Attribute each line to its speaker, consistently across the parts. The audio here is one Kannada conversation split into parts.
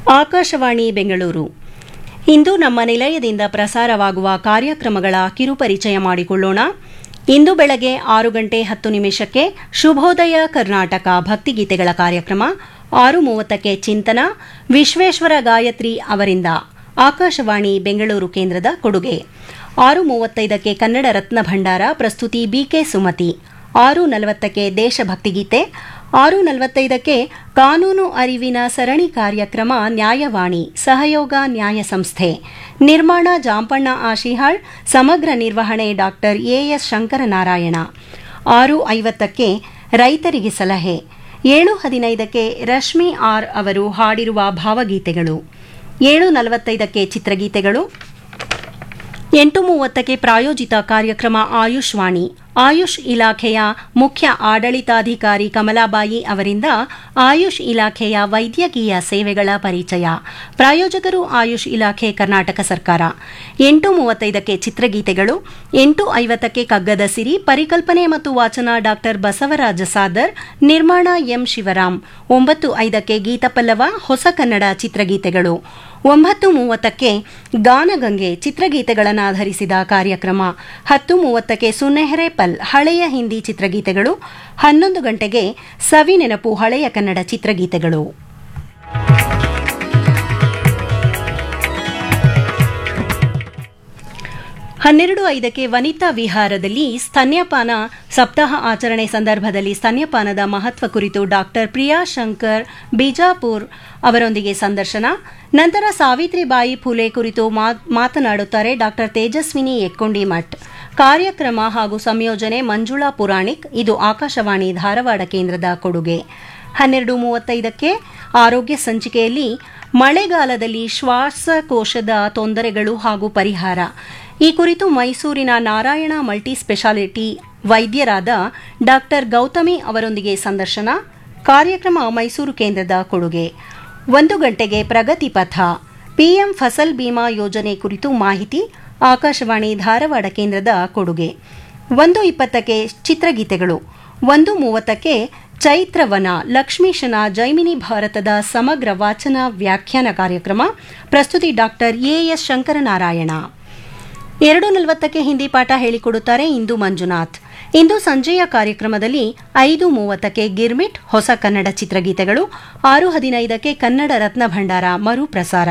Speaker 1: ಆಕಾಶವಾಣಿ ಬೆಂಗಳೂರು ಇಂದು ನಮ್ಮ ನಿಲಯದಿಂದ ಪ್ರಸಾರವಾಗುವ ಕಾರ್ಯಕ್ರಮಗಳ ಕಿರುಪರಿಚಯ ಮಾಡಿಕೊಳ್ಳೋಣ ಇಂದು ಬೆಳಗ್ಗೆ ಆರು ಗಂಟೆ ಹತ್ತು ನಿಮಿಷಕ್ಕೆ ಶುಭೋದಯ ಕರ್ನಾಟಕ ಭಕ್ತಿಗೀತೆಗಳ ಕಾರ್ಯಕ್ರಮ ಆರು ಮೂವತ್ತಕ್ಕೆ ಚಿಂತನ ವಿಶ್ವೇಶ್ವರ ಗಾಯತ್ರಿ ಅವರಿಂದ ಆಕಾಶವಾಣಿ ಬೆಂಗಳೂರು ಕೇಂದ್ರದ ಕೊಡುಗೆ ಆರು ಮೂವತ್ತೈದಕ್ಕೆ ಕನ್ನಡ ರತ್ನ ಭಂಡಾರ ಪ್ರಸ್ತುತಿ ಬಿಕೆ ಸುಮತಿ ಆರು ನಲವತ್ತಕ್ಕೆ ದೇಶಭಕ್ತಿಗೀತೆ ಆರು ನಲವತ್ತೈದಕ್ಕೆ ಕಾನೂನು ಅರಿವಿನ ಸರಣಿ ಕಾರ್ಯಕ್ರಮ ನ್ಯಾಯವಾಣಿ ಸಹಯೋಗ ನ್ಯಾಯ ಸಂಸ್ಥೆ ನಿರ್ಮಾಣ ಜಾಂಪಣ್ಣ ಆಶಿಹಾಳ್ ಸಮಗ್ರ ನಿರ್ವಹಣೆ ಡಾಕ್ಟರ್ ಎಎಸ್ ಶಂಕರನಾರಾಯಣ ಆರು ಐವತ್ತಕ್ಕೆ ರೈತರಿಗೆ ಸಲಹೆ ಏಳು ಹದಿನೈದಕ್ಕೆ ರಶ್ಮಿ ಆರ್ ಅವರು ಹಾಡಿರುವ ಭಾವಗೀತೆಗಳು ಏಳು ನಲವತ್ತೈದಕ್ಕೆ ಚಿತ್ರಗೀತೆಗಳು ಎಂಟು ಮೂವತ್ತಕ್ಕೆ ಪ್ರಾಯೋಜಿತ ಕಾರ್ಯಕ್ರಮ ಆಯುಷ್ ವಾಣಿ ಆಯುಷ್ ಇಲಾಖೆಯ ಮುಖ್ಯ ಆಡಳಿತಾಧಿಕಾರಿ ಕಮಲಾಬಾಯಿ ಅವರಿಂದ ಆಯುಷ್ ಇಲಾಖೆಯ ವೈದ್ಯಕೀಯ ಸೇವೆಗಳ ಪರಿಚಯ ಪ್ರಾಯೋಜಕರು ಆಯುಷ್ ಇಲಾಖೆ ಕರ್ನಾಟಕ ಸರ್ಕಾರ ಎಂಟು ಮೂವತ್ತೈದಕ್ಕೆ ಚಿತ್ರಗೀತೆಗಳು ಎಂಟು ಐವತ್ತಕ್ಕೆ ಕಗ್ಗದ ಸಿರಿ ಪರಿಕಲ್ಪನೆ ಮತ್ತು ವಾಚನ ಡಾಕ್ಟರ್ ಬಸವರಾಜ ಸಾದರ್ ನಿರ್ಮಾಣ ಎಂ ಶಿವರಾಮ್ ಒಂಬತ್ತು ಐದಕ್ಕೆ ಗೀತಪಲ್ಲವ ಹೊಸ ಕನ್ನಡ ಚಿತ್ರಗೀತೆಗಳು ಒಂಬತ್ತು ಮೂವತ್ತಕ್ಕೆ ಗಾನಗಂಗೆ ಚಿತ್ರಗೀತೆಗಳನ್ನಾಧರಿಸಿದ ಕಾರ್ಯಕ್ರಮ ಹತ್ತು ಮೂವತ್ತಕ್ಕೆ ಸುನೆಹರೆ ಪಲ್ ಹಳೆಯ ಹಿಂದಿ ಚಿತ್ರಗೀತೆಗಳು ಹನ್ನೊಂದು ಗಂಟೆಗೆ ಸವಿ ನೆನಪು ಹಳೆಯ ಕನ್ನಡ ಚಿತ್ರಗೀತೆಗಳು ಹನ್ನೆರಡು ಐದಕ್ಕೆ ವನಿತಾ ವಿಹಾರದಲ್ಲಿ ಸ್ತನ್ಯಪಾನ ಸಪ್ತಾಹ ಆಚರಣೆ ಸಂದರ್ಭದಲ್ಲಿ ಸ್ತನ್ಯಪಾನದ ಮಹತ್ವ ಕುರಿತು ಡಾಕ್ಟರ್ ಪ್ರಿಯಾ ಶಂಕರ್ ಬಿಜಾಪುರ್ ಅವರೊಂದಿಗೆ ಸಂದರ್ಶನ ನಂತರ ಸಾವಿತ್ರಿಬಾಯಿ ಫುಲೆ ಕುರಿತು ಮಾತನಾಡುತ್ತಾರೆ ಡಾಕ್ಟರ್ ತೇಜಸ್ವಿನಿ ಎಕ್ಕೊಂಡಿ ಮಠ್ ಕಾರ್ಯಕ್ರಮ ಹಾಗೂ ಸಂಯೋಜನೆ ಮಂಜುಳಾ ಪುರಾಣಿಕ್ ಇದು ಆಕಾಶವಾಣಿ ಧಾರವಾಡ ಕೇಂದ್ರದ ಕೊಡುಗೆ ಹನ್ನೆರಡು ಮೂವತ್ತೈದಕ್ಕೆ ಆರೋಗ್ಯ ಸಂಚಿಕೆಯಲ್ಲಿ ಮಳೆಗಾಲದಲ್ಲಿ ಶ್ವಾಸಕೋಶದ ತೊಂದರೆಗಳು ಹಾಗೂ ಪರಿಹಾರ ಈ ಕುರಿತು ಮೈಸೂರಿನ ನಾರಾಯಣ ಮಲ್ಟಿ ಸ್ಪೆಷಾಲಿಟಿ ವೈದ್ಯರಾದ ಡಾಕ್ಟರ್ ಗೌತಮಿ ಅವರೊಂದಿಗೆ ಸಂದರ್ಶನ ಕಾರ್ಯಕ್ರಮ ಮೈಸೂರು ಕೇಂದ್ರದ ಕೊಡುಗೆ ಒಂದು ಗಂಟೆಗೆ ಪ್ರಗತಿ ಪಥ ಪಿಎಂ ಫಸಲ್ ಬಿಮಾ ಯೋಜನೆ ಕುರಿತು ಮಾಹಿತಿ ಆಕಾಶವಾಣಿ ಧಾರವಾಡ ಕೇಂದ್ರದ ಕೊಡುಗೆ ಒಂದು ಇಪ್ಪತ್ತಕ್ಕೆ ಚಿತ್ರಗೀತೆಗಳು ಒಂದು ಮೂವತ್ತಕ್ಕೆ ಚೈತ್ರವನ ಲಕ್ಷ್ಮೀಶನ ಜೈಮಿನಿ ಭಾರತದ ಸಮಗ್ರ ವಾಚನ ವ್ಯಾಖ್ಯಾನ ಕಾರ್ಯಕ್ರಮ ಪ್ರಸ್ತುತಿ ಡಾಕ್ಟರ್ ಎಎಸ್ ಶಂಕರನಾರಾಯಣ ಎರಡು ನಲವತ್ತಕ್ಕೆ ಹಿಂದಿ ಪಾಠ ಹೇಳಿಕೊಡುತ್ತಾರೆ ಇಂದು ಮಂಜುನಾಥ್ ಇಂದು ಸಂಜೆಯ ಕಾರ್ಯಕ್ರಮದಲ್ಲಿ ಐದು ಮೂವತ್ತಕ್ಕೆ ಗಿರ್ಮಿಟ್ ಹೊಸ ಕನ್ನಡ ಚಿತ್ರಗೀತೆಗಳು ಆರು ಹದಿನೈದಕ್ಕೆ ಕನ್ನಡ ರತ್ನ ಭಂಡಾರ ಮರು ಪ್ರಸಾರ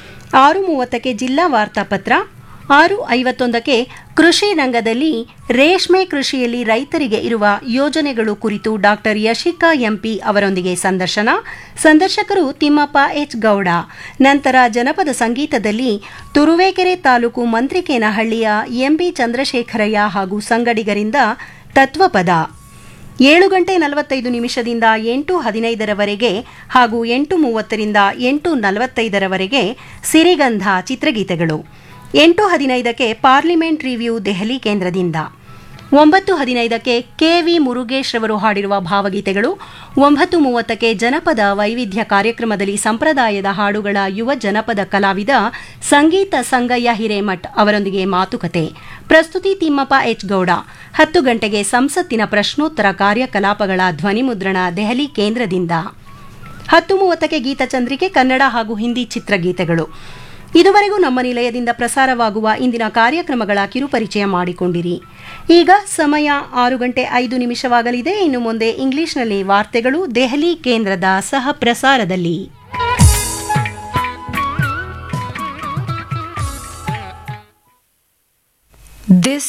Speaker 1: ಆರು ಮೂವತ್ತಕ್ಕೆ ಜಿಲ್ಲಾ ವಾರ್ತಾಪತ್ರ ಆರು ಐವತ್ತೊಂದಕ್ಕೆ ಕೃಷಿ ರಂಗದಲ್ಲಿ ರೇಷ್ಮೆ ಕೃಷಿಯಲ್ಲಿ ರೈತರಿಗೆ ಇರುವ ಯೋಜನೆಗಳು ಕುರಿತು ಡಾಕ್ಟರ್ ಯಶಿಕಾ ಎಂಪಿ ಅವರೊಂದಿಗೆ ಸಂದರ್ಶನ ಸಂದರ್ಶಕರು ತಿಮ್ಮಪ್ಪ ಎಚ್ ಗೌಡ ನಂತರ ಜನಪದ ಸಂಗೀತದಲ್ಲಿ ತುರುವೇಕೆರೆ ತಾಲೂಕು ಮಂತ್ರಿಕೇನಹಳ್ಳಿಯ ಎಂಬಿ ಚಂದ್ರಶೇಖರಯ್ಯ ಹಾಗೂ ಸಂಗಡಿಗರಿಂದ ತತ್ವಪದ ಏಳು ಗಂಟೆ ನಲವತ್ತೈದು ನಿಮಿಷದಿಂದ ಎಂಟು ಹದಿನೈದರವರೆಗೆ ಹಾಗೂ ಎಂಟು ಮೂವತ್ತರಿಂದ ಎಂಟು ನಲವತ್ತೈದರವರೆಗೆ ಸಿರಿಗಂಧ ಚಿತ್ರಗೀತೆಗಳು ಎಂಟು ಹದಿನೈದಕ್ಕೆ ಪಾರ್ಲಿಮೆಂಟ್ ರಿವ್ಯೂ ದೆಹಲಿ ಕೇಂದ್ರದಿಂದ ಒಂಬತ್ತು ಹದಿನೈದಕ್ಕೆ ಕೆವಿ ಮುರುಗೇಶ್ ರವರು ಹಾಡಿರುವ ಭಾವಗೀತೆಗಳು ಒಂಬತ್ತು ಮೂವತ್ತಕ್ಕೆ ಜನಪದ ವೈವಿಧ್ಯ ಕಾರ್ಯಕ್ರಮದಲ್ಲಿ ಸಂಪ್ರದಾಯದ ಹಾಡುಗಳ ಯುವ ಜನಪದ ಕಲಾವಿದ ಸಂಗೀತ ಸಂಗಯ್ಯ ಹಿರೇಮಠ್ ಅವರೊಂದಿಗೆ ಮಾತುಕತೆ ಪ್ರಸ್ತುತಿ ತಿಮ್ಮಪ್ಪ ಎಚ್ ಗೌಡ ಹತ್ತು ಗಂಟೆಗೆ ಸಂಸತ್ತಿನ ಪ್ರಶ್ನೋತ್ತರ ಕಾರ್ಯಕಲಾಪಗಳ ಧ್ವನಿಮುದ್ರಣ ದೆಹಲಿ ಕೇಂದ್ರದಿಂದ ಹತ್ತು ಮೂವತ್ತಕ್ಕೆ ಗೀತಚಂದ್ರಿಕೆ ಕನ್ನಡ ಹಾಗೂ ಹಿಂದಿ ಚಿತ್ರಗೀತೆಗಳು ಇದುವರೆಗೂ ನಮ್ಮ ನಿಲಯದಿಂದ ಪ್ರಸಾರವಾಗುವ ಇಂದಿನ ಕಾರ್ಯಕ್ರಮಗಳ ಕಿರುಪರಿಚಯ ಮಾಡಿಕೊಂಡಿರಿ ಈಗ ಸಮಯ ಆರು ಗಂಟೆ ಐದು ನಿಮಿಷವಾಗಲಿದೆ ಇನ್ನು ಮುಂದೆ ಇಂಗ್ಲಿಷ್ನಲ್ಲಿ ವಾರ್ತೆಗಳು ದೆಹಲಿ ಕೇಂದ್ರದ ಸಹ ಪ್ರಸಾರದಲ್ಲಿ
Speaker 2: This